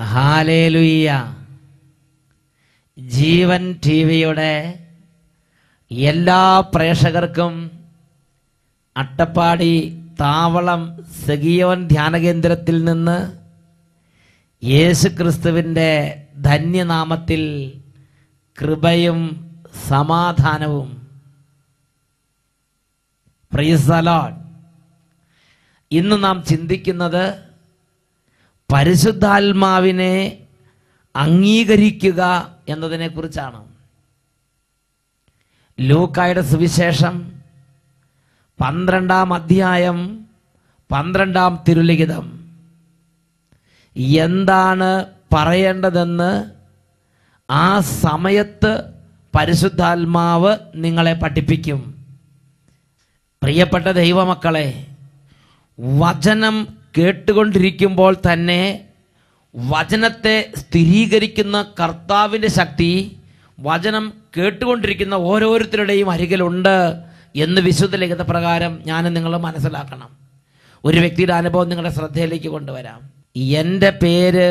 Hallelujah ജീവൻ T വിയുടെ എല്ലാ പ്രേക്ഷകർക്കും അട്ടപ്പാടി താവളം സഗിയോൻ ധ്യാനകേന്ദ്രത്തിൽ നിന്ന് യേശു ക്രിസ്തുവിൻ്റെ ധന്യനാമത്തിൽ കൃപയും സമാധാനവും പ്രിയസലോൺ ഇന്ന് നാം ചിന്തിക്കുന്നത് പരിശുദ്ധാത്മാവിനെ അംഗീകരിക്കുക എന്നതിനെ കുറിച്ചാണ് ലൂക്കായുടെ സുവിശേഷം പന്ത്രണ്ടാം അധ്യായം പന്ത്രണ്ടാം തിരുലിഖിതം എന്താണ് പറയേണ്ടതെന്ന് ആ സമയത്ത് പരിശുദ്ധാത്മാവ് നിങ്ങളെ പഠിപ്പിക്കും പ്രിയപ്പെട്ട ദൈവമക്കളെ വചനം കേട്ടുകൊണ്ടിരിക്കുമ്പോൾ തന്നെ വചനത്തെ സ്ഥിരീകരിക്കുന്ന കർത്താവിൻ്റെ ശക്തി വചനം കേട്ടുകൊണ്ടിരിക്കുന്ന ഓരോരുത്തരുടെയും അരികിലുണ്ട് എന്ന് വിശുദ്ധ ലിഖിത പ്രകാരം ഞാൻ നിങ്ങൾ മനസ്സിലാക്കണം ഒരു വ്യക്തിയുടെ അനുഭവം നിങ്ങളുടെ ശ്രദ്ധയിലേക്ക് കൊണ്ടുവരാം എൻ്റെ പേര്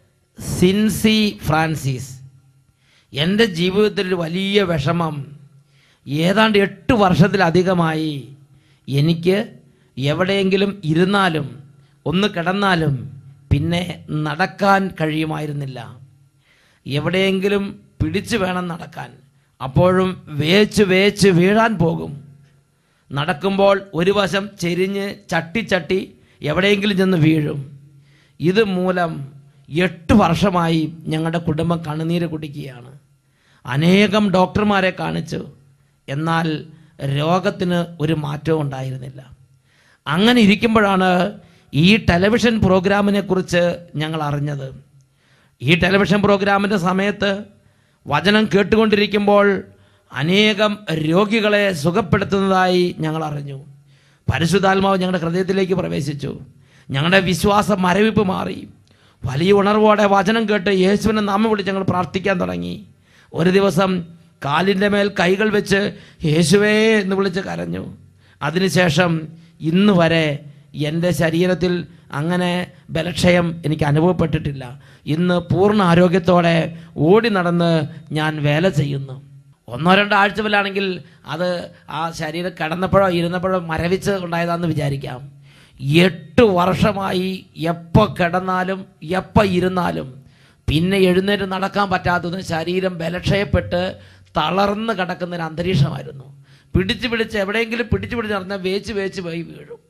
സിൻസി ഫ്രാൻസിസ് എൻ്റെ ജീവിതത്തിൽ ഒരു വലിയ വിഷമം ഏതാണ്ട് എട്ട് വർഷത്തിലധികമായി എനിക്ക് എവിടെയെങ്കിലും ഇരുന്നാലും ഒന്ന് കിടന്നാലും പിന്നെ നടക്കാൻ കഴിയുമായിരുന്നില്ല എവിടെയെങ്കിലും പിടിച്ചു വേണം നടക്കാൻ അപ്പോഴും വേച്ച് വേച്ച് വീഴാൻ പോകും നടക്കുമ്പോൾ ഒരു വശം ചെരിഞ്ഞ് ചട്ടി ചട്ടി എവിടെയെങ്കിലും ചെന്ന് വീഴും ഇത് മൂലം എട്ട് വർഷമായി ഞങ്ങളുടെ കുടുംബം കണ്ണുനീര് കുടിക്കുകയാണ് അനേകം ഡോക്ടർമാരെ കാണിച്ചു എന്നാൽ രോഗത്തിന് ഒരു മാറ്റവും ഉണ്ടായിരുന്നില്ല അങ്ങനെ ഇരിക്കുമ്പോഴാണ് ഈ ടെലിവിഷൻ പ്രോഗ്രാമിനെ കുറിച്ച് ഞങ്ങൾ അറിഞ്ഞത് ഈ ടെലിവിഷൻ പ്രോഗ്രാമിൻ്റെ സമയത്ത് വചനം കേട്ടുകൊണ്ടിരിക്കുമ്പോൾ അനേകം രോഗികളെ സുഖപ്പെടുത്തുന്നതായി ഞങ്ങൾ അറിഞ്ഞു പരിശുദ്ധാത്മാവ് ഞങ്ങളുടെ ഹൃദയത്തിലേക്ക് പ്രവേശിച്ചു ഞങ്ങളുടെ വിശ്വാസം മരവിപ്പ് മാറി വലിയ ഉണർവോടെ വചനം കേട്ട് യേശുവിനെ നാമം വിളിച്ച് ഞങ്ങൾ പ്രാർത്ഥിക്കാൻ തുടങ്ങി ഒരു ദിവസം കാലിൻ്റെ മേൽ കൈകൾ വെച്ച് യേശുവേ എന്ന് വിളിച്ച് കരഞ്ഞു അതിനുശേഷം ഇന്ന് വരെ എൻ്റെ ശരീരത്തിൽ അങ്ങനെ ബലക്ഷയം എനിക്ക് അനുഭവപ്പെട്ടിട്ടില്ല ഇന്ന് പൂർണ്ണ ആരോഗ്യത്തോടെ ഓടി നടന്ന് ഞാൻ വേല ചെയ്യുന്നു ഒന്നോ രണ്ടോ ആഴ്ചയിലാണെങ്കിൽ അത് ആ ശരീരം കിടന്നപ്പോഴോ ഇരുന്നപ്പോഴോ മരവിച്ച് ഉണ്ടായതാണെന്ന് വിചാരിക്കാം എട്ട് വർഷമായി എപ്പോൾ കിടന്നാലും എപ്പോൾ ഇരുന്നാലും പിന്നെ എഴുന്നേറ്റ് നടക്കാൻ പറ്റാത്തതും ശരീരം ബലക്ഷയപ്പെട്ട് തളർന്ന് കിടക്കുന്ന ഒരു അന്തരീക്ഷമായിരുന്നു പിടിച്ച് പിടിച്ച് എവിടെയെങ്കിലും പിടിച്ച് പിടിച്ച് നടന്നാൽ വേച്ച് വേച്ച് പോയി വീഴും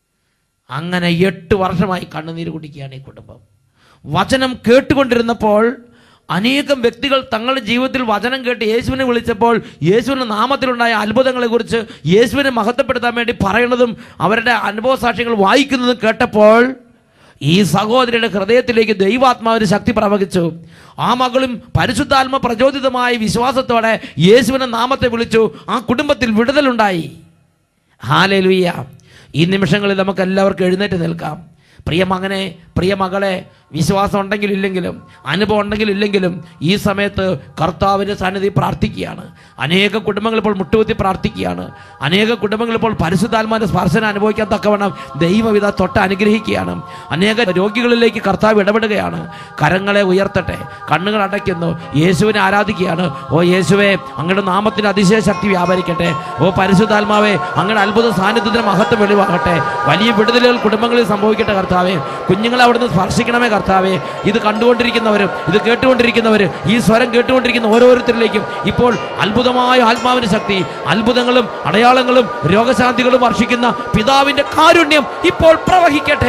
അങ്ങനെ എട്ട് വർഷമായി കണ്ണുനീര് കുടിക്കുകയാണ് ഈ കുടുംബം വചനം കേട്ടുകൊണ്ടിരുന്നപ്പോൾ അനേകം വ്യക്തികൾ തങ്ങളുടെ ജീവിതത്തിൽ വചനം കേട്ട് യേശുവിനെ വിളിച്ചപ്പോൾ യേശുവിൻ്റെ നാമത്തിലുണ്ടായ അത്ഭുതങ്ങളെക്കുറിച്ച് യേശുവിനെ മഹത്വപ്പെടുത്താൻ വേണ്ടി പറയുന്നതും അവരുടെ അനുഭവ സാക്ഷ്യങ്ങൾ വായിക്കുന്നതും കേട്ടപ്പോൾ ഈ സഹോദരിയുടെ ഹൃദയത്തിലേക്ക് ദൈവാത്മാവിന് ശക്തി പ്രവഹിച്ചു ആ മകളും പരിശുദ്ധാത്മ പ്രചോദിതമായ വിശ്വാസത്തോടെ യേശുവിൻ്റെ നാമത്തെ വിളിച്ചു ആ കുടുംബത്തിൽ വിടുതലുണ്ടായി ഹാലലുയ്യ ഈ നിമിഷങ്ങളിൽ നമുക്ക് എല്ലാവർക്കും എഴുന്നേറ്റ് നിൽക്കാം പ്രിയ മകനെ പ്രിയ മകളെ വിശ്വാസം ഉണ്ടെങ്കിലും ഇല്ലെങ്കിലും അനുഭവം ഉണ്ടെങ്കിലും ഇല്ലെങ്കിലും ഈ സമയത്ത് കർത്താവിൻ്റെ സന്നിധി പ്രാർത്ഥിക്കുകയാണ് അനേക കുടുംബങ്ങൾ ഇപ്പോൾ മുട്ടുകുത്തി പ്രാർത്ഥിക്കുകയാണ് അനേക കുടുംബങ്ങൾ ഇപ്പോൾ പരിശുദ്ധാത്മാവിൻ്റെ സ്പർശനം അനുഭവിക്കാൻ തക്കവണ്ണം ദൈവവിധ തൊട്ട് അനുഗ്രഹിക്കുകയാണ് അനേക രോഗികളിലേക്ക് കർത്താവ് ഇടപെടുകയാണ് കരങ്ങളെ ഉയർത്തട്ടെ കണ്ണുകൾ അടയ്ക്കുന്നു യേശുവിനെ ആരാധിക്കുകയാണ് ഓ യേശുവെ അങ്ങയുടെ നാമത്തിന് അതിശയ ശക്തി വ്യാപരിക്കട്ടെ ഓ പരിശുദ്ധാത്മാവെ അങ്ങയുടെ അത്ഭുത സാന്നിധ്യത്തിന് മഹത്വം വെളിവാകട്ടെ വലിയ വിടുതലുകൾ കുടുംബങ്ങളിൽ സംഭവിക്കട്ടെ കർത്താവെ കുഞ്ഞുങ്ങളെ അവിടുന്ന് സ്പർശിക്കണമേ കർത്താവെ ഇത് കണ്ടുകൊണ്ടിരിക്കുന്നവരും ഇത് കേട്ടുകൊണ്ടിരിക്കുന്നവരും ഈ സ്വരം കേട്ടുകൊണ്ടിരിക്കുന്ന ഓരോരുത്തരിലേക്കും ഇപ്പോൾ അത്ഭുതമായ ആത്മാവിന്റെ ശക്തി അത്ഭുതങ്ങളും അടയാളങ്ങളും രോഗശാന്തികളും വർഷിക്കുന്ന പിതാവിന്റെ കാരുണ്യം ഇപ്പോൾ പ്രവഹിക്കട്ടെ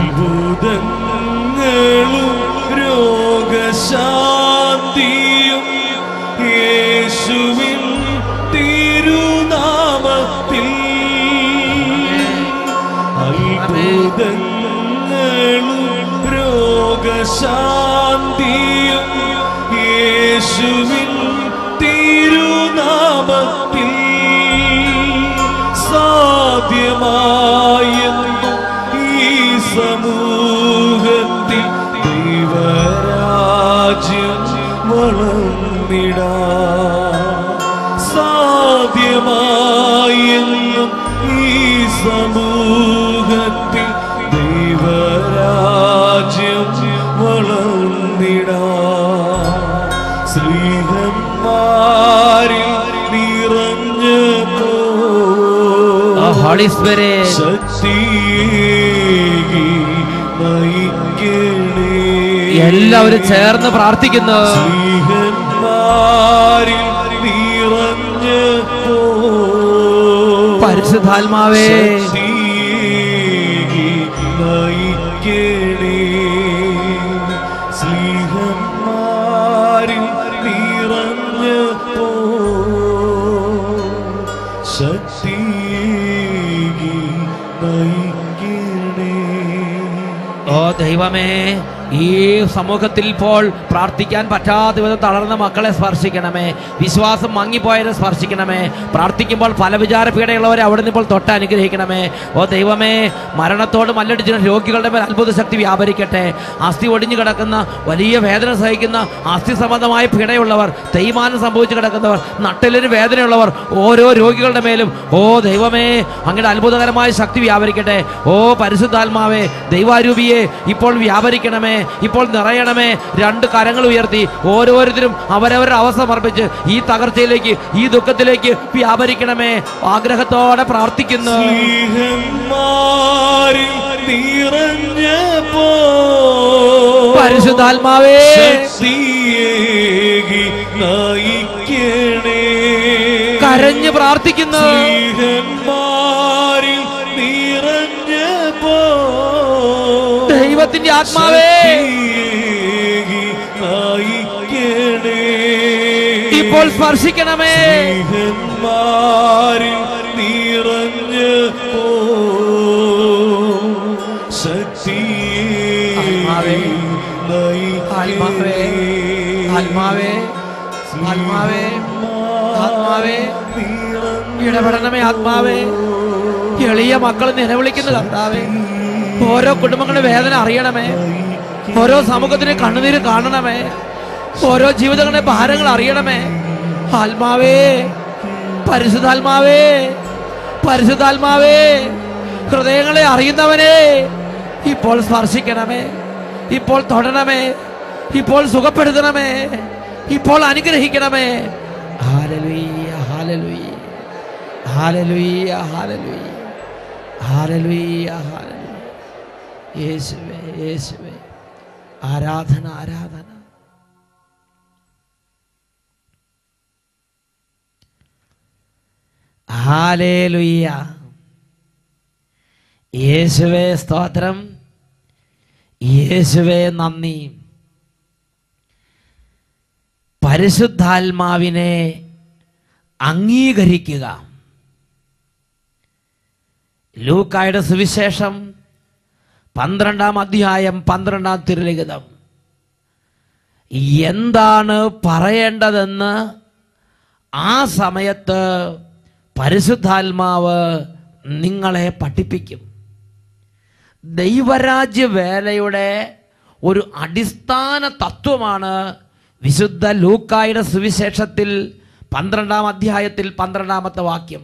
അത്ഭുതങ്ങളും രോഗശാന്തിയും യേശുവിൻ തിരുനാമത്തിൽ അത്ഭുതങ്ങളും രോഗശാന്തിയും യേശുവിൻ തിരുനാമത്തിൽ സാധ്യമായെന്നും ഈ സമൂഹത്തിൽ ദൈവരാജ്യം വളർന്നിടാ സാധ്യമായെന്നും ഈ സമൂഹത്തിൽ ദൈവരാജ്യം വള വളർന്നിടാ സ്ത്രീഹന്മാരിൽ നിറഞ്ഞപ്പോ ഹോളി സ്പിരിറ്റ് ശക്തിയേകി നയിക്കണേ എല്ലാവരും ചേർന്ന് പ്രാർത്ഥിക്കുന്നു സ്ത്രീഹന്മാരിൽ നിറഞ്ഞപ്പോ പരിശുദ്ധാത്മാവേ ശക്തിയേകി നയിക്കണേ സ്നേഹന്മാരിൽ നിറഞ്ഞപ്പോ ശക്തിയേകി നയിക്കണേ ഓ ദൈവമേ ഈ സമൂഹത്തിൽ ഇപ്പോൾ പ്രാർത്ഥിക്കാൻ പറ്റാത്ത വിധം തളർന്ന മക്കളെ സ്പർശിക്കണമേ വിശ്വാസം മങ്ങിപ്പോയവരെ സ്പർശിക്കണമേ പ്രാർത്ഥിക്കുമ്പോൾ പല വിചാര പീഡയുള്ളവരെ അവിടെ നിന്ന് ഇപ്പോൾ തൊട്ട് അനുഗ്രഹിക്കണമേ ഓ ദൈവമേ മരണത്തോട് മല്ലടിച്ചിരുന്ന രോഗികളുടെ മേൽ അത്ഭുത ശക്തി വ്യാപരിക്കട്ടെ അസ്ഥി ഒടിഞ്ഞു കിടക്കുന്ന വലിയ വേദന സഹിക്കുന്ന അസ്ഥി സംബന്ധമായ പീഡയുള്ളവർ തേയ്മാനം സംഭവിച്ചു കിടക്കുന്നവർ നട്ടിലൊരു വേദനയുള്ളവർ ഓരോ രോഗികളുടെ മേലും ഓ ദൈവമേ അങ്ങയുടെ അത്ഭുതകരമായ ശക്തി വ്യാപരിക്കട്ടെ ഓ പരിശുദ്ധാത്മാവേ ദൈവാരൂപിയെ ഇപ്പോൾ വ്യാപരിക്കണമേ ഇപ്പോൾ നിറയണമേ രണ്ട് കരങ്ങൾ ഉയർത്തി ഓരോരുത്തരും അവരവരുടെ അവസ്ഥ സമർപ്പിച്ച് ഈ തകർച്ചയിലേക്ക് ഈ ദുഃഖത്തിലേക്ക് വ്യാപരിക്കണമേ ആഗ്രഹത്തോടെ പ്രാർത്ഥിക്കുന്നു സ്നേഹന്മാരിൽ നിറഞ്ഞപ്പോ പരിശുദ്ധാത്മാവേ ശക്തിയേകി നയിക്കണേ കരഞ്ഞ് പ്രാർത്ഥിക്കുന്നു സ്നേഹന്മാരിൽ നിറഞ്ഞപ്പോ ദൈവത്തിന്റെ ആത്മാവേ ശക്തിയേകി നയിക്കണേ ഇപ്പോൾ സ്പർശിക്കണമേ സ്നേഹന്മാരിൽ നിറഞ്ഞപ്പോ ആത്മാവേ, ശക്തിയേകി ആത്മാവേ ആത്മാവേ ആത്മാവേ ആത്മാവേ ഇടപെടണമേ ആത്മാവേ എളിയ മക്കൾ നിലവിളിക്കുന്നു കർത്താവേ ഓരോ കുടുംബങ്ങളുടെ വേദന അറിയണമേ ഓരോ സമൂഹത്തിന് കണ്ണുനീര് കാണണമേ ഓരോ ജീവിതങ്ങളുടെ ഭാരങ്ങൾ അറിയണമേ ആത്മാവേ പരിശുദ്ധാത്മാവേ പരിശുദ്ധാത്മാവേ ഹൃദയങ്ങളെ അറിയുന്നവനെ ഇപ്പോൾ സ്പർശിക്കണമേ ഇപ്പോൾ തൊടണമേ ഇപ്പോൾ സുഖപ്പെടുത്തണമേ ഇപ്പോൾ അനുഗ്രഹിക്കണമേ ഹാലലുയ്യ ഹാലലുയ്യ ഹാലലുയ്യ ഹാലലുയ്യ ഹാലലുയ്യ ഹാലലുയ്യ യേശുവേ യേശുവേ ആരാധന ആരാധന ഹാലേലുയ്യ യേശുവേ സ്തോത്രം യേശുവേ നന്ദി പരിശുദ്ധാത്മാവിനെ അംഗീകരിക്കുക ലൂക്കായുടെ സുവിശേഷം പന്ത്രണ്ടാം അധ്യായം പന്ത്രണ്ടാം തിരുലിഖിതം എന്താണ് പറയേണ്ടതെന്ന് ആ സമയത്ത് പരിശുദ്ധാത്മാവ് നിങ്ങളെ പഠിപ്പിക്കും ദൈവരാജ്യ വേലയുടെ ഒരു അടിസ്ഥാന തത്വമാണ് വിശുദ്ധ ലൂക്കായുടെ സുവിശേഷത്തിൽ പന്ത്രണ്ടാം അധ്യായത്തിൽ പന്ത്രണ്ടാമത്തെ വാക്യം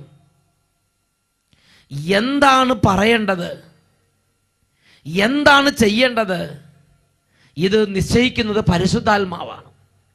എന്താണ് പറയേണ്ടത് എന്താണ് ചെയ്യേണ്ടത് ഇത് നിശ്ചയിക്കുന്നത് പരിശുദ്ധാത്മാവാണ്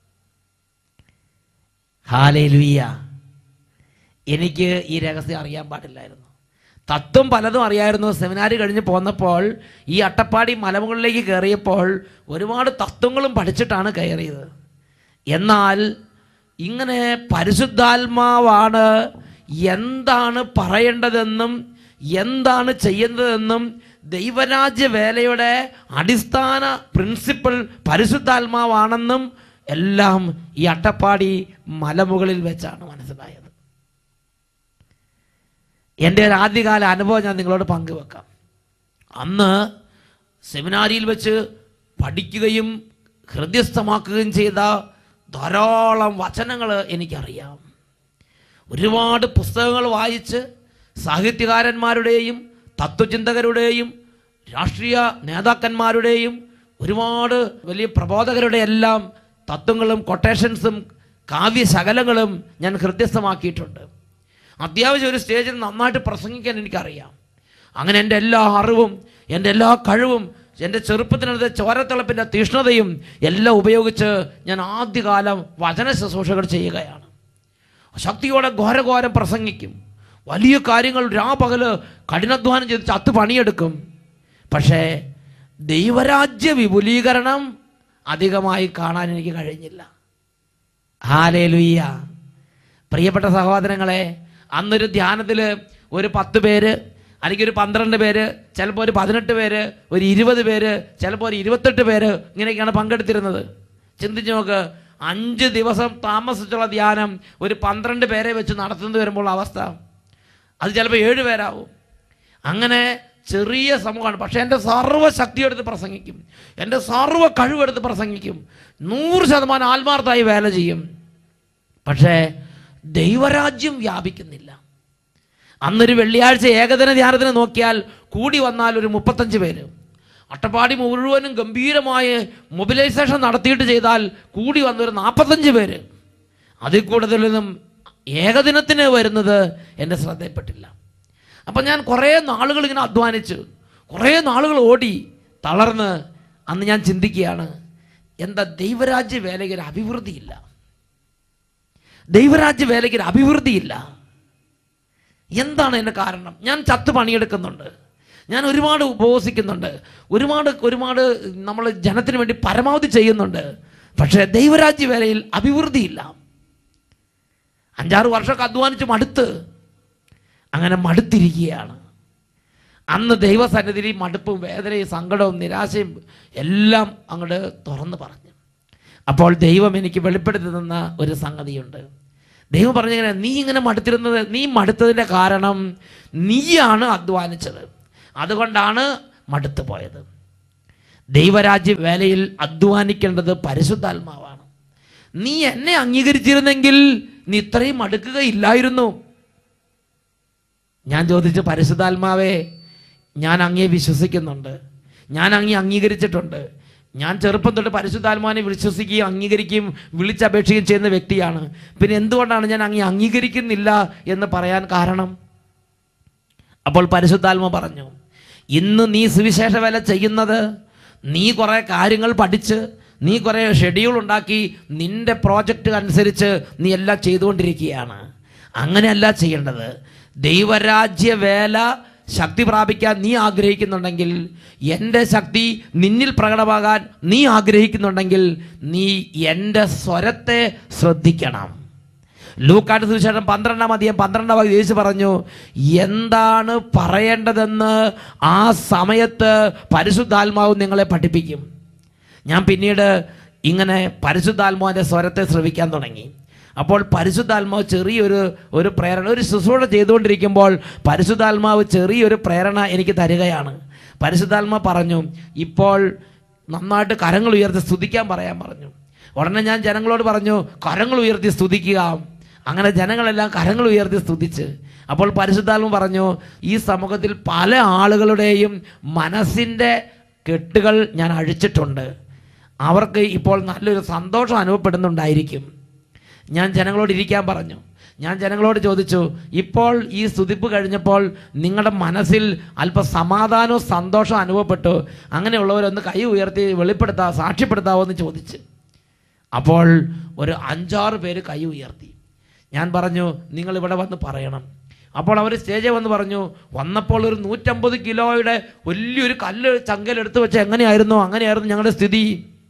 ഹാലേലുയ്യ എനിക്ക് ഈ രഹസ്യം അറിയാൻ പാടില്ലായിരുന്നു തത്വം പലതും അറിയായിരുന്നു സെമിനാരി കഴിഞ്ഞ് പോന്നപ്പോൾ ഈ അട്ടപ്പാടി മലമുകളിലേക്ക് കയറിയപ്പോൾ ഒരുപാട് തത്വങ്ങളും പഠിച്ചിട്ടാണ് കയറിയത് എന്നാൽ ഇങ്ങനെ പരിശുദ്ധാത്മാവാണ് എന്താണ് പറയേണ്ടതെന്നും എന്താണ് ചെയ്യുന്നതെന്നും ദൈവരാജ്യ വേലയുടെ അടിസ്ഥാന പ്രിൻസിപ്പിൾ പരിശുദ്ധാത്മാവാണെന്നും എല്ലാം ഈ അട്ടപ്പാടി മലമുകളിൽ വെച്ചാണ് മനസ്സിലായത് എൻ്റെ ഒരു ആദ്യകാല അനുഭവം ഞാൻ നിങ്ങളോട് പങ്കുവെക്കാം അന്ന് സെമിനാരിയിൽ വെച്ച് പഠിക്കുകയും ഹൃദ്യസ്ഥമാക്കുകയും ചെയ്ത ധാരാളം വചനങ്ങൾ എനിക്കറിയാം ഒരുപാട് പുസ്തകങ്ങൾ വായിച്ച് സാഹിത്യകാരന്മാരുടെയും തത്വചിന്തകരുടെയും രാഷ്ട്രീയ നേതാക്കന്മാരുടെയും ഒരുപാട് വലിയ പ്രബോധകരുടെ എല്ലാം തത്വങ്ങളും കൊട്ടേഷൻസും കാവ്യശകലങ്ങളും ഞാൻ ഹൃദ്യസ്ഥമാക്കിയിട്ടുണ്ട് അത്യാവശ്യം ഒരു സ്റ്റേജിൽ നന്നായിട്ട് പ്രസംഗിക്കാൻ എനിക്കറിയാം അങ്ങനെ എൻ്റെ എല്ലാ അറിവും എൻ്റെ എല്ലാ കഴിവും എൻ്റെ ചെറുപ്പത്തിനടുത്ത് ചോരത്തിളപ്പിൻ്റെ തീഷ്ണതയും എല്ലാം ഉപയോഗിച്ച് ഞാൻ ആദ്യകാലം വചന ശുശ്രൂഷകൾ ചെയ്യുകയാണ് ശക്തിയോടെ ഘോരഘോരം പ്രസംഗിക്കും വലിയ കാര്യങ്ങൾ രാപകല് കഠിനാധ്വാനം ചെയ്ത് ചത്ത് പണിയെടുക്കും പക്ഷേ ദൈവരാജ്യ വിപുലീകരണം അധികമായി കാണാൻ എനിക്ക് കഴിഞ്ഞില്ല ഹാലേലുയ്യ പ്രിയപ്പെട്ട സഹോദരങ്ങളെ അന്നൊരു ധ്യാനത്തിൽ ഒരു പത്ത് പേര് അല്ലെങ്കിൽ ഒരു പന്ത്രണ്ട് പേര് ചിലപ്പോൾ ഒരു പതിനെട്ട് പേര് ഒരു ഇരുപത് പേര് ചിലപ്പോൾ ഒരു ഇരുപത്തെട്ട് പേര് ഇങ്ങനെയൊക്കെയാണ് പങ്കെടുത്തിരുന്നത് ചിന്തിച്ച് നോക്ക് അഞ്ച് ദിവസം താമസിച്ചുള്ള ധ്യാനം ഒരു പന്ത്രണ്ട് പേരെ വെച്ച് നടത്തുന്നത് വരുമ്പോൾ അവസ്ഥ അത് ചിലപ്പോൾ ഏഴ് പേരാവും അങ്ങനെ ചെറിയ സമൂഹമാണ് പക്ഷേ എൻ്റെ സർവ്വശക്തി എടുത്ത് പ്രസംഗിക്കും എൻ്റെ സർവ്വ കഴിവെടുത്ത് പ്രസംഗിക്കും നൂറ് ശതമാനം ആത്മാർത്ഥമായി വേല ചെയ്യും പക്ഷേ ദൈവരാജ്യം വ്യാപിക്കുന്നില്ല അന്നൊരു വെള്ളിയാഴ്ച ഏകദിന ധ്യാനത്തിന് നോക്കിയാൽ കൂടി വന്നാൽ ഒരു മുപ്പത്തഞ്ച് പേര് അട്ടപ്പാടി മുഴുവനും ഗംഭീരമായ മൊബിലൈസേഷൻ നടത്തിയിട്ട് ചെയ്താൽ കൂടി വന്നൊരു നാൽപ്പത്തഞ്ച് പേര് അതിൽ കൂടുതലൊന്നും ഏകദിനത്തിന് വരുന്നത് എൻ്റെ ശ്രദ്ധയിൽപ്പെട്ടില്ല അപ്പം ഞാൻ കുറേ നാളുകൾ ഇങ്ങനെ അധ്വാനിച്ചു കുറേ നാളുകൾ ഓടി തളർന്ന് അന്ന് ഞാൻ ചിന്തിക്കുകയാണ് എന്താ ദൈവരാജ്യ വേലയ്ക്ക് ഒരു അഭിവൃദ്ധിയില്ല ദൈവരാജ്യ വേലയ്ക്ക് ഒരു അഭിവൃദ്ധിയില്ല എന്താണ് അതിൻ്റെ കാരണം ഞാൻ ചത്ത് പണിയെടുക്കുന്നുണ്ട് ഞാൻ ഒരുപാട് ഉപവസിക്കുന്നുണ്ട് ഒരുപാട് ഒരുപാട് നമ്മൾ ജനത്തിന് വേണ്ടി പരമാവധി ചെയ്യുന്നുണ്ട് പക്ഷേ ദൈവരാജ്യ വേലയിൽ അഭിവൃദ്ധിയില്ല അഞ്ചാറ് വർഷമൊക്കെ അധ്വാനിച്ച് മടുത്ത് അങ്ങനെ മടുത്തിരിക്കുകയാണ് അന്ന് ദൈവസന്നിധിയിൽ ഈ മടുപ്പും വേദനയും സങ്കടവും നിരാശയും എല്ലാം അങ്ങോട്ട് തുറന്ന് പറഞ്ഞു അപ്പോൾ ദൈവം എനിക്ക് വെളിപ്പെടുത്തി തന്ന ഒരു സംഗതിയുണ്ട് ദൈവം പറഞ്ഞിങ്ങനെ നീ ഇങ്ങനെ മടുത്തിരുന്നത് നീ മടുത്തതിൻ്റെ കാരണം നീയാണ് അധ്വാനിച്ചത് അതുകൊണ്ടാണ് മടുത്തു പോയത് ദൈവരാജ്യ വേലയിൽ അധ്വാനിക്കേണ്ടത് പരിശുദ്ധാത്മാവാണ് നീ എന്നെ അംഗീകരിച്ചിരുന്നെങ്കിൽ നീ ഇത്രയും മടുക്കുകയില്ലായിരുന്നു ഞാൻ ചോദിച്ചു പരിശുദ്ധാത്മാവേ ഞാൻ അങ്ങേ വിശ്വസിക്കുന്നുണ്ട് ഞാൻ അങ്ങേ അംഗീകരിച്ചിട്ടുണ്ട് ഞാൻ ചെറുപ്പം തൊട്ട് പരിശുദ്ധാത്മാവിനെ വിശ്വസിക്കുകയും അംഗീകരിക്കുകയും വിളിച്ചപേക്ഷിക്കുകയും ചെയ്യുന്ന വ്യക്തിയാണ് പിന്നെ എന്തുകൊണ്ടാണ് ഞാൻ അങ്ങേ അംഗീകരിക്കുന്നില്ല എന്ന് പറയാൻ കാരണം അപ്പോൾ പരിശുദ്ധാത്മ പറഞ്ഞു ഇന്ന് നീ സുവിശേഷ വേല ചെയ്യുന്നത് നീ കുറേ കാര്യങ്ങൾ പഠിച്ച് നീ കുറേ ഷെഡ്യൂൾ ഉണ്ടാക്കി നിന്റെ പ്രോജക്റ്റ് അനുസരിച്ച് നീ എല്ലാം ചെയ്തുകൊണ്ടിരിക്കുകയാണ് അങ്ങനെയല്ല ചെയ്യേണ്ടത് ദൈവരാജ്യ വേല ശക്തി പ്രാപിക്കാൻ നീ ആഗ്രഹിക്കുന്നുണ്ടെങ്കിൽ എൻ്റെ ശക്തി നിന്നിൽ പ്രകടമാകാൻ നീ ആഗ്രഹിക്കുന്നുണ്ടെങ്കിൽ നീ എൻ്റെ സ്വരത്തെ ശ്രദ്ധിക്കണം ലൂക്കാട്ട് സുവിശേഷം പന്ത്രണ്ടാം അധികം പന്ത്രണ്ടാം ഭാഗം യേശു പറഞ്ഞു എന്താണ് പറയേണ്ടതെന്ന് ആ സമയത്ത് പരിശുദ്ധാത്മാവ് നിങ്ങളെ പഠിപ്പിക്കും ഞാൻ പിന്നീട് ഇങ്ങനെ പരിശുദ്ധാത്മാവിൻ്റെ സ്വരത്തെ ശ്രവിക്കാൻ തുടങ്ങി അപ്പോൾ പരിശുദ്ധാത്മാവ് ചെറിയൊരു ഒരു പ്രേരണ ഒരു ശുശ്രൂഷ ചെയ്തുകൊണ്ടിരിക്കുമ്പോൾ പരിശുദ്ധാത്മാവ് ചെറിയൊരു പ്രേരണ എനിക്ക് തരികയാണ് പരിശുദ്ധാത്മാവ് പറഞ്ഞു ഇപ്പോൾ നന്നായിട്ട് കരങ്ങൾ ഉയർത്തി സ്തുതിക്കാൻ പറയാൻ പറഞ്ഞു ഉടനെ ഞാൻ ജനങ്ങളോട് പറഞ്ഞു കരങ്ങൾ ഉയർത്തി സ്തുതിക്കുക അങ്ങനെ ജനങ്ങളെല്ലാം കരങ്ങൾ ഉയർത്തി സ്തുതിച്ച് അപ്പോൾ പരിശുദ്ധാത്മ പറഞ്ഞു ഈ സമൂഹത്തിൽ പല ആളുകളുടെയും മനസ്സിൻ്റെ കെട്ടുകൾ ഞാൻ അഴിച്ചിട്ടുണ്ട് അവർക്ക് ഇപ്പോൾ നല്ലൊരു സന്തോഷം അനുഭവപ്പെടുന്നുണ്ടായിരിക്കും ഞാൻ ജനങ്ങളോട് ഇരിക്കാൻ പറഞ്ഞു ഞാൻ ജനങ്ങളോട് ചോദിച്ചു ഇപ്പോൾ ഈ സ്തുതിപ്പ് കഴിഞ്ഞപ്പോൾ നിങ്ങളുടെ മനസ്സിൽ അല്പം സമാധാനവും സന്തോഷവും അനുഭവപ്പെട്ടു അങ്ങനെയുള്ളവരൊന്ന് കൈ ഉയർത്തി വെളിപ്പെടുത്താ സാക്ഷ്യപ്പെടുത്താവോ എന്ന് ചോദിച്ചു അപ്പോൾ ഒരു അഞ്ചാറ് പേര് കൈ ഉയർത്തി ഞാൻ പറഞ്ഞു നിങ്ങൾ ഇവിടെ വന്ന് പറയണം അപ്പോൾ അവർ സ്റ്റേജിൽ വന്ന് പറഞ്ഞു വന്നപ്പോൾ ഒരു നൂറ്റമ്പത് കിലോയുടെ വലിയൊരു കല്ല് ചങ്കലെടുത്ത് വെച്ച് എങ്ങനെയായിരുന്നു അങ്ങനെയായിരുന്നു ഞങ്ങളുടെ സ്ഥിതി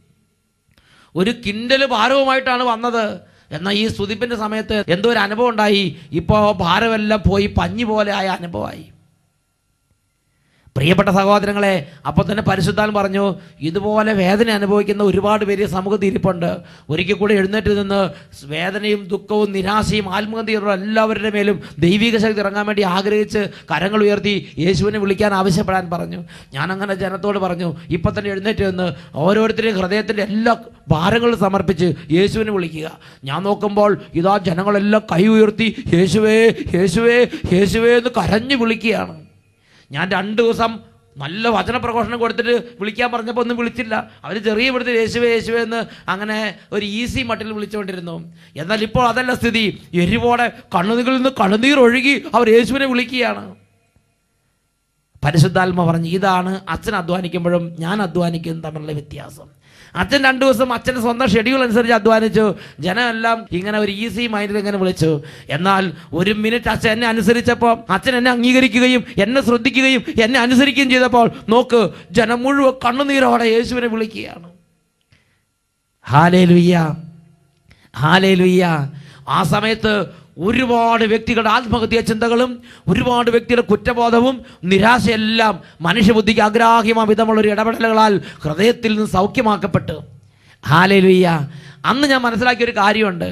ഒരു കിൻഡൽ ഭാരവുമായിട്ടാണ് വന്നത് എന്നാൽ ഈ സ്തുതിപ്പിൻ്റെ സമയത്ത് എന്തോ ഒരു അനുഭവം ഉണ്ടായി ഇപ്പോൾ ഭാരമെല്ലാം പോയി പഞ്ഞി പോലെ ആയ അനുഭവമായി പ്രിയപ്പെട്ട സഹോദരങ്ങളെ അപ്പോൾ തന്നെ പരിശുദ്ധാൻ പറഞ്ഞു ഇതുപോലെ വേദന അനുഭവിക്കുന്ന ഒരുപാട് പേര് സമൂഹത്തിൽ ഇരിപ്പുണ്ട് ഒരിക്കൽ കൂടി എഴുന്നേറ്റ് നിന്ന് വേദനയും ദുഃഖവും നിരാശയും ആത്മഹത്യയും എല്ലാവരുടെ മേലും ദൈവിക ശക്തി ഇറങ്ങാൻ വേണ്ടി ആഗ്രഹിച്ച് കരങ്ങൾ ഉയർത്തി യേശുവിനെ വിളിക്കാൻ ആവശ്യപ്പെടാൻ പറഞ്ഞു ഞാൻ അങ്ങനെ ജനത്തോട് പറഞ്ഞു ഇപ്പം തന്നെ എഴുന്നേറ്റ് നിന്ന് ഓരോരുത്തരെയും ഹൃദയത്തിൻ്റെ എല്ലാ ഭാരങ്ങളും സമർപ്പിച്ച് യേശുവിനെ വിളിക്കുക ഞാൻ നോക്കുമ്പോൾ ഇതാ ജനങ്ങളെല്ലാം കൈ ഉയർത്തി യേശുവേ യേശുവേ യേശുവേ എന്ന് കരഞ്ഞു വിളിക്കുകയാണ് ഞാൻ രണ്ട് ദിവസം നല്ല വചനപ്രഘോഷണം കൊടുത്തിട്ട് വിളിക്കാൻ പറഞ്ഞപ്പോൾ ഒന്നും വിളിച്ചില്ല അവർ ചെറിയ ഇവിടുത്തെ യേശുവേ യേശുവേ എന്ന് അങ്ങനെ ഒരു ഈസി മട്ടിൽ വിളിച്ചുകൊണ്ടിരുന്നു എന്നാൽ ഇപ്പോൾ അതല്ല സ്ഥിതി എരിവോടെ കണ്ണുനീരിൽ നിന്ന് കണ്ണുനീർ ഒഴുകി അവർ യേശുവിനെ വിളിക്കുകയാണ് പരിശുദ്ധാത്മ പറഞ്ഞു ഇതാണ് അച്ഛൻ അധ്വാനിക്കുമ്പോഴും ഞാൻ അധ്വാനിക്കുന്നതും തമ്മിലുള്ള വ്യത്യാസം അച്ഛൻ രണ്ടു ദിവസം അച്ഛൻ്റെ സ്വന്തം ഷെഡ്യൂൾ അനുസരിച്ച് അധ്വാനിച്ചു ജനമെല്ലാം ഇങ്ങനെ ഒരു ഈസി മൈൻഡിൽ ഇങ്ങനെ വിളിച്ചു എന്നാൽ ഒരു മിനിറ്റ് അച്ഛൻ എന്നെ അനുസരിച്ചപ്പോൾ അച്ഛൻ എന്നെ അംഗീകരിക്കുകയും എന്നെ ശ്രദ്ധിക്കുകയും എന്നെ അനുസരിക്കുകയും ചെയ്തപ്പോൾ നോക്ക് ജനം മുഴുവൻ കണ്ണുനീരോടെ യേശുവിനെ വിളിക്കുകയാണ് ഹാലേ ലുയ്യ ഹാലേ ലുയ്യ ആ സമയത്ത് ഒരുപാട് വ്യക്തികളുടെ ആത്മഹത്യാ ചിന്തകളും ഒരുപാട് വ്യക്തിയുടെ കുറ്റബോധവും നിരാശയെല്ലാം മനുഷ്യബുദ്ധിക്ക് അഗ്രാഹ്യമായ വിധമുള്ള ഒരു ഇടപെടലുകളാൽ ഹൃദയത്തിൽ നിന്ന് സൗഖ്യമാക്കപ്പെട്ടു ഹാലേ ലുയ്യ അന്ന് ഞാൻ മനസ്സിലാക്കിയ ഒരു കാര്യമുണ്ട്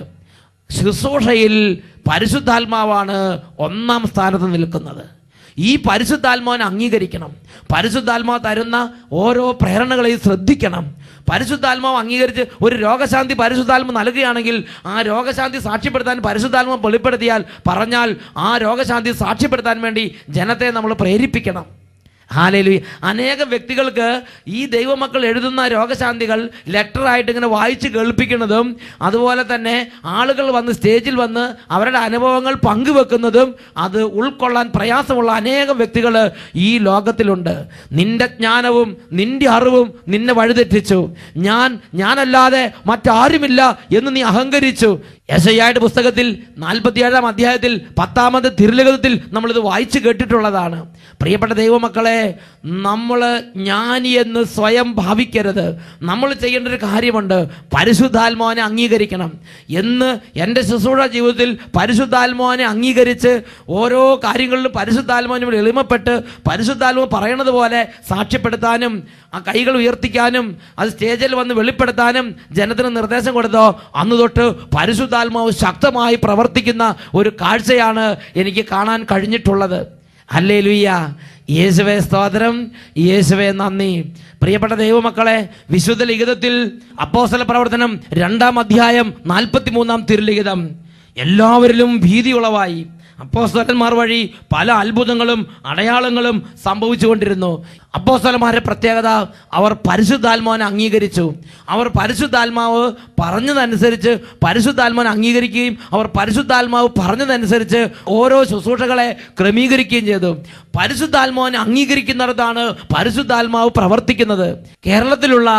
ശുശ്രൂഷയിൽ പരിശുദ്ധാത്മാവാണ് ഒന്നാം സ്ഥാനത്ത് നിൽക്കുന്നത് ഈ പരിശുദ്ധാത്മാവിനെ അംഗീകരിക്കണം പരിശുദ്ധാത്മാവ് തരുന്ന ഓരോ പ്രേരണകളെയും ശ്രദ്ധിക്കണം പരിശുദ്ധാത്മാവ് അംഗീകരിച്ച് ഒരു രോഗശാന്തി പരിശുദ്ധാത്മ നൽകുകയാണെങ്കിൽ ആ രോഗശാന്തി സാക്ഷ്യപ്പെടുത്താൻ പരിശുദ്ധാത്മ വെളിപ്പെടുത്തിയാൽ പറഞ്ഞാൽ ആ രോഗശാന്തി സാക്ഷ്യപ്പെടുത്താൻ വേണ്ടി ജനത്തെ നമ്മൾ പ്രേരിപ്പിക്കണം ഹാലേലു അനേകം വ്യക്തികൾക്ക് ഈ ദൈവമക്കൾ എഴുതുന്ന രോഗശാന്തികൾ ലെറ്ററായിട്ട് ഇങ്ങനെ വായിച്ച് കേൾപ്പിക്കുന്നതും അതുപോലെ തന്നെ ആളുകൾ വന്ന് സ്റ്റേജിൽ വന്ന് അവരുടെ അനുഭവങ്ങൾ പങ്കുവെക്കുന്നതും അത് ഉൾക്കൊള്ളാൻ പ്രയാസമുള്ള അനേകം വ്യക്തികൾ ഈ ലോകത്തിലുണ്ട് നിന്റെ ജ്ഞാനവും നിന്റെ അറിവും നിന്നെ വഴിതെറ്റിച്ചു ഞാൻ ഞാനല്ലാതെ മറ്റാരുമില്ല എന്ന് നീ അഹങ്കരിച്ചു യശയായുടെ പുസ്തകത്തിൽ നാൽപ്പത്തിയേഴാം അധ്യായത്തിൽ പത്താമത് തിരുലിഖിതത്തിൽ നമ്മളിത് വായിച്ചു കേട്ടിട്ടുള്ളതാണ് പ്രിയപ്പെട്ട ദൈവമക്കളെ നമ്മൾ ജ്ഞാനി എന്ന് സ്വയം ഭാവിക്കരുത് നമ്മൾ ചെയ്യേണ്ട ഒരു കാര്യമുണ്ട് പരിശുദ്ധാത്മാവിനെ അംഗീകരിക്കണം എന്ന് എൻ്റെ ശുശ്രൂഷ ജീവിതത്തിൽ പരിശുദ്ധാത്മാവിനെ അംഗീകരിച്ച് ഓരോ കാര്യങ്ങളിലും പരിശുദ്ധാത്മാവിനോട് എളിമപ്പെട്ട് പരിശുദ്ധാത്മാവ് പറയണത് പോലെ സാക്ഷ്യപ്പെടുത്താനും ആ കൈകൾ ഉയർത്തിക്കാനും അത് സ്റ്റേജിൽ വന്ന് വെളിപ്പെടുത്താനും ജനത്തിന് നിർദ്ദേശം കൊടുത്തോ അന്ന് തൊട്ട് പരിശുദ്ധാത്മാവ് ശക്തമായി പ്രവർത്തിക്കുന്ന ഒരു കാഴ്ചയാണ് എനിക്ക് കാണാൻ കഴിഞ്ഞിട്ടുള്ളത് അല്ലേ ലുയ്യ യേശുവെ സ്തോത്രം യേശുവെ നന്ദി പ്രിയപ്പെട്ട ദൈവമക്കളെ വിശുദ്ധ ലിഖിതത്തിൽ അപ്പോസ്തല പ്രവർത്തനം രണ്ടാം അധ്യായം നാൽപ്പത്തി മൂന്നാം തിരുലിഖിതം എല്ലാവരിലും ഭീതി ഉളവായി അപ്പോസ്തലന്മാർ വഴി പല അത്ഭുതങ്ങളും അടയാളങ്ങളും സംഭവിച്ചുകൊണ്ടിരുന്നു അപ്പോസ്തലന്മാരുടെ പ്രത്യേകത അവർ പരിശുദ്ധാത്മാവിനെ അംഗീകരിച്ചു അവർ പരിശുദ്ധാത്മാവ് പറഞ്ഞതനുസരിച്ച് പരിശുദ്ധാത്മാവിനെ അംഗീകരിക്കുകയും അവർ പരിശുദ്ധാത്മാവ് പറഞ്ഞതനുസരിച്ച് ഓരോ ശുശ്രൂഷകളെ ക്രമീകരിക്കുകയും ചെയ്തു പരിശുദ്ധാത്മാവിനെ അംഗീകരിക്കുന്നിടത്താണ് പരിശുദ്ധാത്മാവ് പ്രവർത്തിക്കുന്നത് കേരളത്തിലുള്ള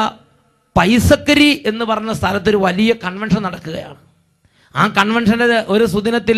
പൈസക്കരി എന്ന് പറഞ്ഞ സ്ഥലത്ത് ഒരു വലിയ കൺവെൻഷൻ നടക്കുകയാണ് ആ കൺവെൻഷൻ്റെ ഒരു സുദിനത്തിൽ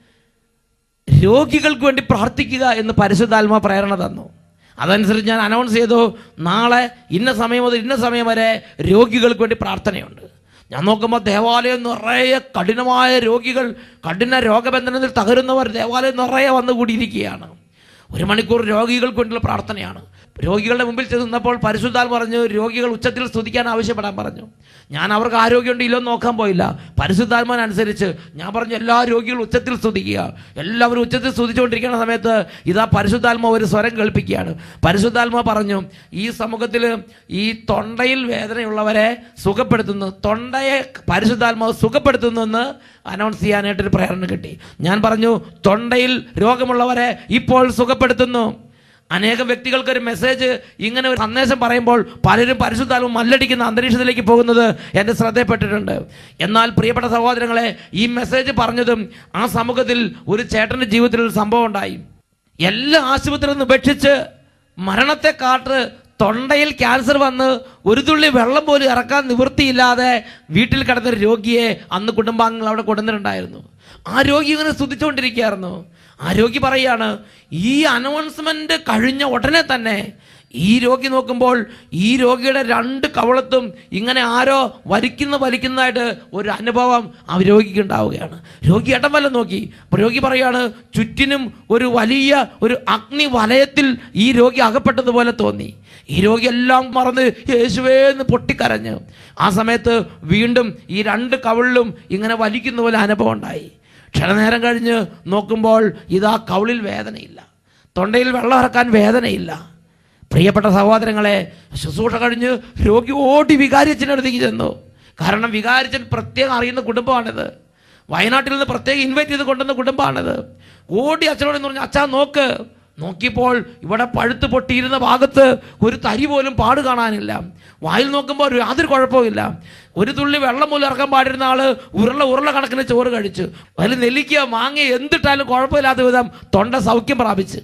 രോഗികൾക്ക് വേണ്ടി പ്രാർത്ഥിക്കുക എന്ന് പരിശുദ്ധാത്മ പ്രേരണ തന്നു അതനുസരിച്ച് ഞാൻ അനൗൺസ് ചെയ്തു നാളെ ഇന്ന സമയം മുതൽ ഇന്ന സമയം വരെ രോഗികൾക്ക് വേണ്ടി പ്രാർത്ഥനയുണ്ട് ഞാൻ നോക്കുമ്പോൾ ദേവാലയം നിറയെ കഠിനമായ രോഗികൾ കഠിന രോഗബന്ധനത്തിൽ തകരുന്നവർ ദേവാലയം നിറയെ വന്നു കൂടിയിരിക്കുകയാണ് ഒരു മണിക്കൂർ രോഗികൾക്ക് വേണ്ടിയുള്ള പ്രാർത്ഥനയാണ് രോഗികളുടെ മുമ്പിൽ ചെന്നപ്പോൾ പരിശുദ്ധാൽ പറഞ്ഞു രോഗികൾ ഉച്ചത്തിൽ സ്തുതിക്കാൻ ആവശ്യപ്പെടാൻ പറഞ്ഞു ഞാൻ അവർക്ക് ആരോഗ്യമുണ്ട് ഇല്ലോ നോക്കാൻ പോയില്ല പരിശുദ്ധാത്മാനനുസരിച്ച് ഞാൻ പറഞ്ഞു എല്ലാ രോഗികളും ഉച്ചത്തിൽ സ്തുതിക്കുക എല്ലാവരും ഉച്ചത്തിൽ സ്തുതിച്ചുകൊണ്ടിരിക്കുന്ന സമയത്ത് ഇതാ പരിശുദ്ധാത്മ ഒരു സ്വരം കേൾപ്പിക്കുകയാണ് പരിശുദ്ധാത്മ പറഞ്ഞു ഈ സമൂഹത്തിൽ ഈ തൊണ്ടയിൽ വേദനയുള്ളവരെ സുഖപ്പെടുത്തുന്നു തൊണ്ടയെ പരിശുദ്ധാത്മാവ് സുഖപ്പെടുത്തുന്നു എന്ന് അനൗൺസ് ചെയ്യാനായിട്ടൊരു പ്രേരണ കിട്ടി ഞാൻ പറഞ്ഞു തൊണ്ടയിൽ രോഗമുള്ളവരെ ഇപ്പോൾ സുഖപ്പെടുത്തുന്നു അനേകം വ്യക്തികൾക്ക് ഒരു മെസ്സേജ് ഇങ്ങനെ ഒരു സന്ദേശം പറയുമ്പോൾ പലരും പരിശുദ്ധാത്മ മല്ലടിക്കുന്ന അന്തരീക്ഷത്തിലേക്ക് പോകുന്നത് എൻ്റെ ശ്രദ്ധയിൽപ്പെട്ടിട്ടുണ്ട് എന്നാൽ പ്രിയപ്പെട്ട സഹോദരങ്ങളെ ഈ മെസ്സേജ് പറഞ്ഞതും ആ സമൂഹത്തിൽ ഒരു ചേട്ടൻ്റെ ജീവിതത്തിൽ ഒരു സംഭവം ഉണ്ടായി എല്ലാ ആശുപത്രിയിൽ നിന്ന് ഉപേക്ഷിച്ച് മരണത്തെ കാട്ട് തൊണ്ടയിൽ ക്യാൻസർ വന്ന് ഒരു തുള്ളി വെള്ളം പോലും ഇറക്കാൻ നിവൃത്തിയില്ലാതെ വീട്ടിൽ കിടന്നൊരു രോഗിയെ അന്ന് കുടുംബാംഗങ്ങൾ അവിടെ കൊണ്ടുവന്നിട്ടുണ്ടായിരുന്നു ആ രോഗി ഇങ്ങനെ സ്തുതിച്ചുകൊണ്ടിരിക്കുകയായിരുന്നു ആ രോഗി പറയാണ് ഈ അനൗൺസ്മെന്റ് കഴിഞ്ഞ ഉടനെ തന്നെ ഈ രോഗി നോക്കുമ്പോൾ ഈ രോഗിയുടെ രണ്ട് കവളത്തും ഇങ്ങനെ ആരോ വലിക്കുന്ന വലിക്കുന്നതായിട്ട് ഒരു അനുഭവം ആ രോഗിക്ക് ഉണ്ടാവുകയാണ് രോഗി ഇടം വല്ല നോക്കി അപ്പോൾ രോഗി പറയാണ് ചുറ്റിനും ഒരു വലിയ ഒരു അഗ്നി വലയത്തിൽ ഈ രോഗി അകപ്പെട്ടതുപോലെ തോന്നി ഈ രോഗി എല്ലാം മറന്ന് യേശുവേ എന്ന് പൊട്ടിക്കരഞ്ഞ് ആ സമയത്ത് വീണ്ടും ഈ രണ്ട് കവിളിലും ഇങ്ങനെ വലിക്കുന്ന പോലെ അനുഭവം ഉണ്ടായി ക്ഷണനേരം കഴിഞ്ഞ് നോക്കുമ്പോൾ ഇതാ കവിളിൽ വേദനയില്ല തൊണ്ടയിൽ വെള്ളം ഇറക്കാൻ വേദനയില്ല പ്രിയപ്പെട്ട സഹോദരങ്ങളെ ശുശ്രൂഷ കഴിഞ്ഞ് രോഗി ഓടി വികാരിച്ചൻ്റെ അടുത്തേക്ക് ചെന്നു കാരണം വികാരിച്ചൻ പ്രത്യേകം അറിയുന്ന കുടുംബമാണിത് വയനാട്ടിൽ നിന്ന് പ്രത്യേകം ഇൻവൈറ്റ് ചെയ്ത് കൊണ്ടുവന്ന കുടുംബമാണിത് ഓടി അച്ഛനോട് എന്ന് പറഞ്ഞു അച്ഛാ നോക്ക് നോക്കിയപ്പോൾ ഇവിടെ പഴുത്ത് പൊട്ടിയിരുന്ന ഭാഗത്ത് ഒരു തരി പോലും പാട് കാണാനില്ല വായിൽ നോക്കുമ്പോൾ ഒരു യാതൊരു കുഴപ്പമില്ല ഒരു തുള്ളി വെള്ളം പോലും ഇറക്കാൻ പാടിരുന്ന ആള് ഉരുള ഉരുള കണക്കിന് ചോറ് കഴിച്ചു അതിൽ നെല്ലിക്ക മാങ്ങ എന്തിട്ടാലും കുഴപ്പമില്ലാത്ത വിധം തൊണ്ട സൗഖ്യം പ്രാപിച്ച്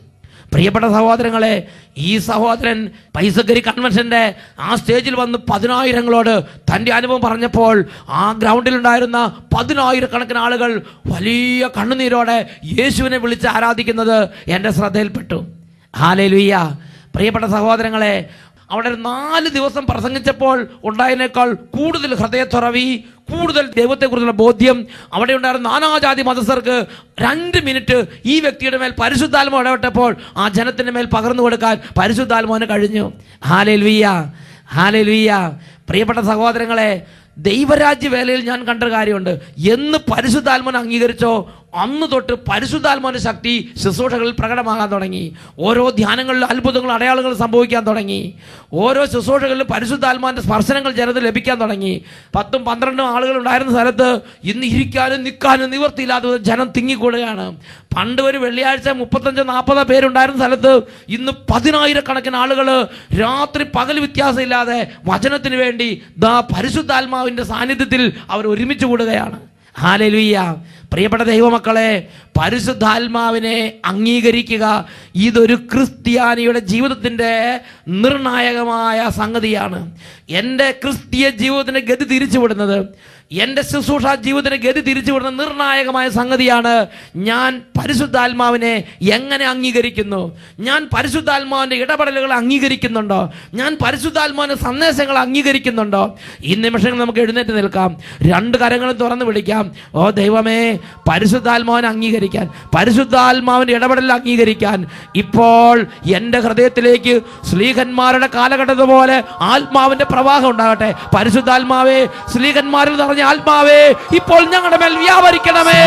പ്രിയപ്പെട്ട സഹോദരങ്ങളെ ഈ സഹോദരൻ പൈസക്കരി കൺവെൻഷന്റെ ആ സ്റ്റേജിൽ വന്ന് പതിനായിരങ്ങളോട് തൻ്റെ അനുഭവം പറഞ്ഞപ്പോൾ ആ ഗ്രൗണ്ടിലുണ്ടായിരുന്ന പതിനായിരക്കണക്കിന് ആളുകൾ വലിയ കണ്ണുനീരോടെ യേശുവിനെ വിളിച്ച് ആരാധിക്കുന്നത് എൻ്റെ ശ്രദ്ധയിൽപ്പെട്ടു ഹാലേലുയ്യ പ്രിയപ്പെട്ട സഹോദരങ്ങളെ അവിടെ ഒരു നാല് ദിവസം പ്രസംഗിച്ചപ്പോൾ ഉണ്ടായതിനേക്കാൾ കൂടുതൽ ഹൃദയത്തുറവി കൂടുതൽ ദൈവത്തെക്കുറിച്ചുള്ള ബോധ്യം അവിടെ ഉണ്ടായിരുന്ന നാനാജാതി മതസ്ഥർക്ക് രണ്ട് മിനിറ്റ് ഈ വ്യക്തിയുടെ മേൽ പരിശുദ്ധാത്മ ഇടപെട്ടപ്പോൾ ആ ജനത്തിൻ്റെ മേൽ പകർന്നു കൊടുക്കാൻ പരിശുദ്ധാത്മാവിന് കഴിഞ്ഞു ഹാലേൽവിയ ഹാലേൽവിയ പ്രിയപ്പെട്ട സഹോദരങ്ങളെ ദൈവരാജ്യ വേലയിൽ ഞാൻ കണ്ട കാര്യമുണ്ട് എന്ന് പരിശുദ്ധാത്മനെ അംഗീകരിച്ചോ അന്ന് തൊട്ട് പരിശുദ്ധാത്മാവിന്റെ ശക്തി ശുശ്രൂഷകളിൽ പ്രകടമാകാൻ തുടങ്ങി ഓരോ ധ്യാനങ്ങളിലും അത്ഭുതങ്ങളും അടയാളങ്ങൾ സംഭവിക്കാൻ തുടങ്ങി ഓരോ ശുശ്രൂഷകളിലും പരിശുദ്ധാത്മാവിന്റെ സ്പർശനങ്ങൾ ജനത്തിൽ ലഭിക്കാൻ തുടങ്ങി പത്തും പന്ത്രണ്ടും ആളുകൾ ഉണ്ടായിരുന്ന സ്ഥലത്ത് ഇന്ന് ഇരിക്കാനും നിൽക്കാനും നിവർത്തിയില്ലാത്ത വിധം ജനം തിങ്ങിക്കൂടുകയാണ് പണ്ട് ഒരു വെള്ളിയാഴ്ച മുപ്പത്തഞ്ചോ നാൽപ്പതോ പേരുണ്ടായിരുന്ന സ്ഥലത്ത് ഇന്ന് പതിനായിരക്കണക്കിന് ആളുകൾ രാത്രി പകൽ വ്യത്യാസമില്ലാതെ വചനത്തിന് വേണ്ടി ദാ പരിശുദ്ധാത്മാവിന്റെ സാന്നിധ്യത്തിൽ അവർ ഒരുമിച്ച് കൂടുകയാണ് ഹാലലുയ്യ പ്രിയപ്പെട്ട ദൈവമക്കളെ പരിശുദ്ധാത്മാവിനെ അംഗീകരിക്കുക ഇതൊരു ക്രിസ്ത്യാനിയുടെ ജീവിതത്തിൻ്റെ നിർണായകമായ സംഗതിയാണ് എൻ്റെ ക്രിസ്തീയ ജീവിതത്തിൻ്റെ ഗതി തിരിച്ചുവിടുന്നത് എൻ്റെ ശുശ്രൂഷ ജീവിതത്തിൻ്റെ ഗതി തിരിച്ചുവിടുന്ന നിർണായകമായ സംഗതിയാണ് ഞാൻ പരിശുദ്ധാത്മാവിനെ എങ്ങനെ അംഗീകരിക്കുന്നു ഞാൻ പരിശുദ്ധാത്മാവിൻ്റെ ഇടപെടലുകൾ അംഗീകരിക്കുന്നുണ്ടോ ഞാൻ പരിശുദ്ധാത്മാവിൻ്റെ സന്ദേശങ്ങൾ അംഗീകരിക്കുന്നുണ്ടോ ഈ നിമിഷങ്ങൾ നമുക്ക് എഴുന്നേറ്റ് നിൽക്കാം രണ്ട് കരങ്ങളും തുറന്ന് വിളിക്കാം ഓ ദൈവമേ പരിശുദ്ധാത്മാവിനെ അംഗീകരിക്കാൻ പരിശുദ്ധാത്മാവിൻ്റെ ഇടപെടൽ അംഗീകരിക്കാൻ ഇപ്പോൾ എൻ്റെ ഹൃദയത്തിലേക്ക് സ്ലീഹന്മാരുടെ കാലഘട്ടത്തെ പോലെ ആത്മാവിൻ്റെ പ്രവാഹം ഉണ്ടാകട്ടെ പരിശുദ്ധാത്മാവേ സ്ലീഹന്മാരിൽ നിറഞ്ഞ ആത്മാവേ ഇപ്പോൾ ഞങ്ങളുടെ മേൽ വ്യാപരിക്കണമേ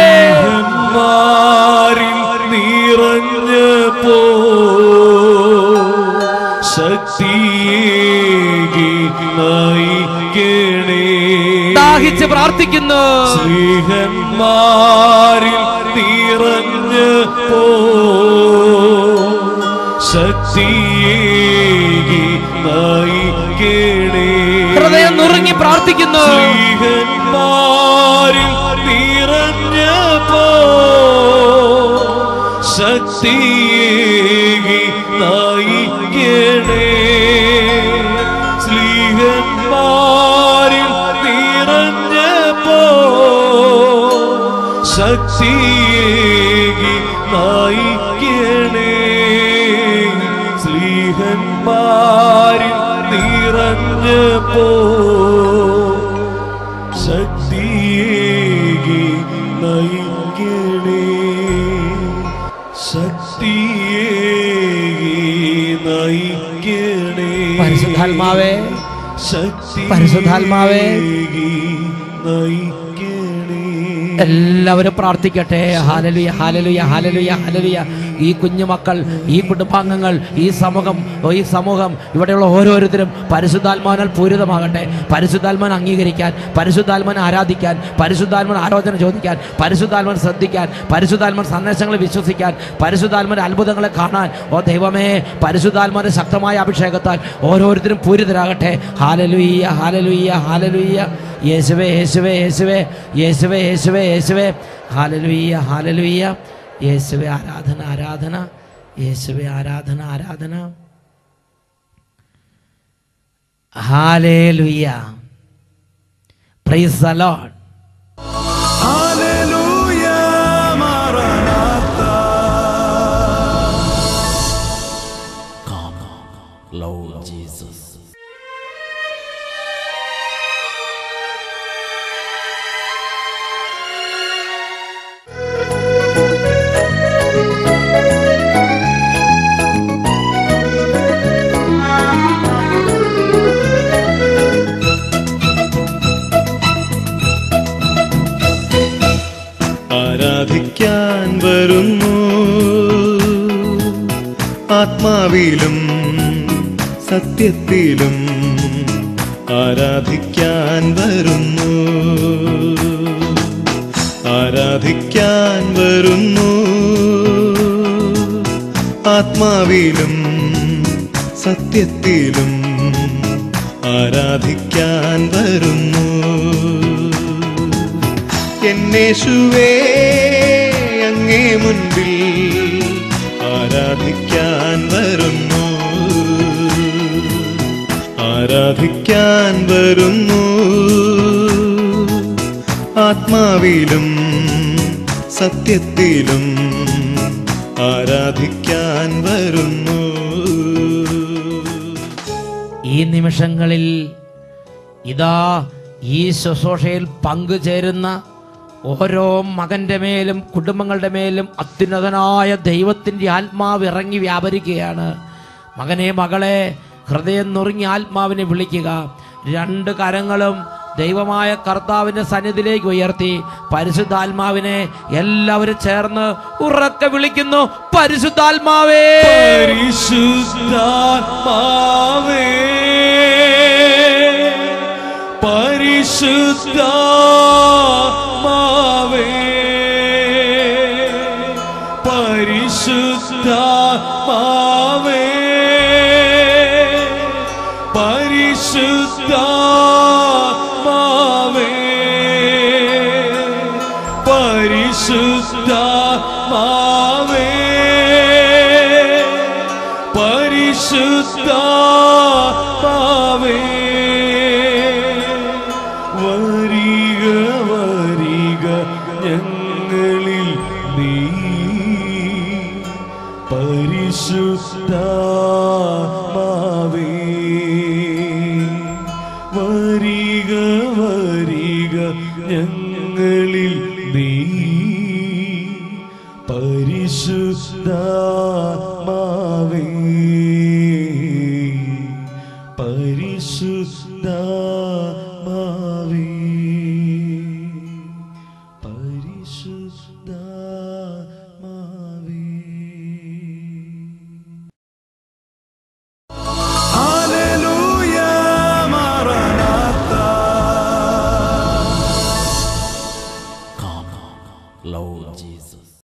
മാറിൽ നിറഞ്ഞപ്പോ ശക്തിയേകി നയിക്കണേ ദാഹിച്ച് പ്രാർത്ഥിക്കുന്നു സ്നേഹന്മാരിൽ നിറഞ്ഞപ്പോ ശക്തിയേകി നയിക്കണേ ഹൃദയം നുറുങ്ങി പ്രാർത്ഥിക്കുന്നു സ്ത്രീഹന്മാരിൽ നിറഞ്ഞപ്പോ ശക്തിയേകി നയിക്കണേ സ്ത്രീഹന്മാരിൽ നിറഞ്ഞപ്പോ ശക്തിയേകി നയിക്കണേ സ്ത്രീഹന്മാരിൽ നിറഞ്ഞപ്പോ ശക്തിയേകി നയിക്കണേ ശക്തിയേകി നയിക്കണേ പരിശുദ്ധാത്മാവേ ശക്തി പരിശുദ്ധാത്മാവേ. നയിക്കണേ എല്ലാവരും പ്രാർത്ഥിക്കട്ടെ ഹാലലുയ ഹാലലുയ ഹാലലുയ ഹാലലുയ ഈ കുഞ്ഞുമക്കൾ ഈ കുടുംബാംഗങ്ങൾ ഈ സമൂഹം ഈ സമൂഹം ഇവിടെയുള്ള ഓരോരുത്തരും പരിശുദ്ധാത്മാവിനാൽ പൂരിതമാകട്ടെ പരിശുദ്ധാത്മാവിനെ അംഗീകരിക്കാൻ പരിശുദ്ധാത്മാവിനെ ആരാധിക്കാൻ പരിശുദ്ധാത്മാവിന് ആലോചന ചോദിക്കാൻ പരിശുദ്ധാത്മാവിനെ ശ്രദ്ധിക്കാൻ പരിശുദ്ധാത്മാവിന്റെ സന്ദേശങ്ങളെ വിശ്വസിക്കാൻ പരിശുദ്ധാത്മാവിന്റെ അത്ഭുതങ്ങളെ കാണാൻ ഓ ദൈവമേ പരിശുദ്ധാത്മാവിന്റെ ശക്തമായ അഭിഷേകത്താൽ ഓരോരുത്തരും പൂരിതരാകട്ടെ ഹാലലുയ്യ ഹാലലുയ്യ ഹാലലുയ്യ യേശുവേ യേശുവേ യേശുവേ യേശുവേ യേശുവേ യേശുവേ ഹാലലുയ്യ ഹാലലുയ്യ യേശുവേ ആരാധന ആരാധന യേശുവേ ആരാധന ആരാധന hallelujah praise the Lord Hallelujah, Maranatha. Lord Jesus ആരാധിക്കാൻ വരുന്നു ആത്മാവിലും സത്യത്തിലും ആരാധിക്കാൻ വരുന്നു ആരാധിക്കാൻ വരുന്നു ആത്മാവിലും സത്യത്തിലും ആരാധിക്കാൻ വരുന്നു എന്നേശുവേ അങ്ങേ മുൻപിൽ ആരാധിക്കാൻ ആരാധിക്കാൻ വരുന്നു ആത്മാവിലും സത്യത്തിലും ആരാധിക്കാൻ വരുന്നു ഈ നിമിഷങ്ങളിൽ ഇതാ ഈ ശുശ്രൂഷയിൽ പങ്കുചേരുന്ന ഓരോ മകന്റെ മേലും കുടുംബങ്ങളുടെ മേലും അത്യുന്നതനായ ദൈവത്തിൻ്റെ ആത്മാവ് ഇറങ്ങി വ്യാപരിക്കുകയാണ് മകനെ മകളെ ഹൃദയം നുറുങ്ങി ആത്മാവിനെ വിളിക്കുക രണ്ട് കരങ്ങളും ദൈവമായ കർത്താവിന്റെ സന്നിധിയിലേക്ക് ഉയർത്തി പരിശുദ്ധാത്മാവിനെ എല്ലാവരും ചേർന്ന് ഉറക്കെ വിളിക്കുന്നു പരിശുദ്ധാത്മാവേ പരിശുദ്ധാത്മാവേ പരിശുദ്ധാത്മാവേ പരിശുദ്ധാത്മാവേ പരിശുദ്ധാത്മാവേ പരിശുദ്ധാത്മാവേ പരിശുദ്ധാത്മാവേ വരിക വരിക ഞങ്ങളിൽ നീ പരിശുദ്ധാത്മാവേ വരിക വരിക ഞങ്ങളിൽ നീ പരിശുദ്ധ